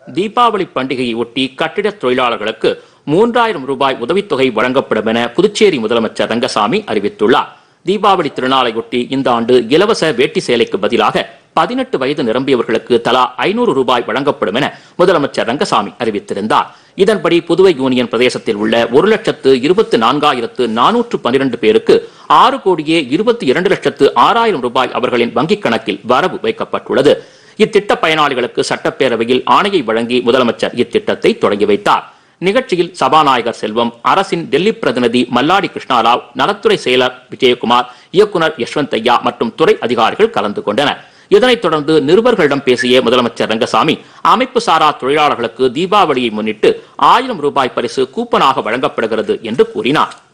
தீபாவளி பண்டிகையை ஒட்டி கட்டிட தொழிலாளர்களுக்கு மூன்றாயிரம் ரூபாய் உதவித்தொகை வழங்கப்படும் என புதுச்சேரி முதலமைச்சர் ரங்கசாமி அறிவித்துள்ளார் தீபாவளி திருநாளையொட்டி இந்த ஆண்டு இலவச வேட்டி சேலைக்கு பதிலாக பதினெட்டு வயது நிரம்பியவர்களுக்கு தலா ஐநூறு ரூபாய் வழங்கப்படும் என முதலமைச்சர் ரங்கசாமி அறிவித்திருந்தார் இதன்படி புதுவை யூனியன் பிரதேசத்தில் உள்ள ஒரு லட்சத்து இருபத்தி நான்காயிரத்து நானூற்று பன்னிரண்டு பேருக்கு ஆறு கோடியே இருபத்தி இரண்டு லட்சத்து ஆறாயிரம் ரூபாய் அவர்களின் வங்கிக் கணக்கில் வரவு வைக்கப்பட்டுள்ளது இத்திட்ட பயனாளிகளுக்கு சட்டப்பேரவையில் ஆணையை வழங்கி முதலமைச்சர் இத்திட்டத்தை தொடங்கி வைத்தார் நிகழ்ச்சியில் சபாநாயகர் செல்வம் அரசின் டெல்லி பிரதிநிதி மல்லாடி கிருஷ்ணாராவ் நலத்துறை செயலர் விஜயகுமார் இயக்குனர் யஷ்வந்த் ஐயா மற்றும் துறை அதிகாரிகள் கலந்து கொண்டனர் இதனைத் தொடர்ந்து நிருபர்களிடம் பேசிய முதலமைச்சர் ரங்கசாமி அமைப்பு சாரா தொழிலாளர்களுக்கு தீபாவளியை முன்னிட்டு ஆயிரம் ரூபாய் பரிசு கூப்பனாக வழங்கப்படுகிறது என்று கூறினார்